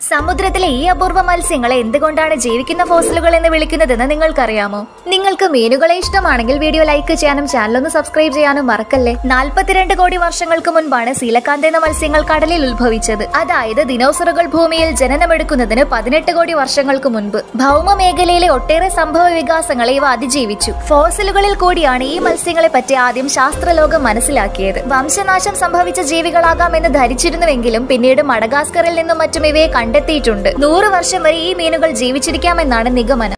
സമുദ്രത്തിലെ ഈ അപൂർവ മത്സ്യങ്ങളെ എന്തുകൊണ്ടാണ് ജീവിക്കുന്ന ഫോസിലുകൾ എന്ന് വിളിക്കുന്നതെന്ന് നിങ്ങൾക്കറിയാമോ നിങ്ങൾക്ക് മീനുകളെ ഇഷ്ടമാണെങ്കിൽ വീഡിയോ ലൈക്ക് ചെയ്യാനും ചാനൽ ഒന്ന് സബ്സ്ക്രൈബ് ചെയ്യാനും മറക്കല്ലേ നാൽപ്പത്തിരണ്ട് കോടി വർഷങ്ങൾക്ക് മുൻപാണ് സീലക്കാന്ത് എന്ന മത്സ്യങ്ങൾ കടലിൽ ഉത്ഭവിച്ചത് അതായത് ദിനോസറുകൾ ഭൂമിയിൽ ജനനമെടുക്കുന്നതിന് പതിനെട്ട് കോടി വർഷങ്ങൾക്ക് മുൻപ് ഭൗമ മേഖലയിലെ ഒട്ടേറെ സംഭവ വികാസങ്ങളെ ഇവ അതിജീവിച്ചു ഫോസിലുകളിൽ കൂടിയാണ് ഈ മത്സ്യങ്ങളെ പറ്റി ആദ്യം ശാസ്ത്രലോകം മനസ്സിലാക്കിയത് വംശനാശം സംഭവിച്ച ജീവികളാകാമെന്ന് ധരിച്ചിരുന്നുവെങ്കിലും പിന്നീട് മഡഗാസ്കറിൽ നിന്നും മറ്റും ഇവയെ കണ്ടെത്തിയിട്ടുണ്ട് നൂറ് വർഷം വരെ ഈ മീനുകൾ ജീവിച്ചിരിക്കാമെന്നാണ് നിഗമനം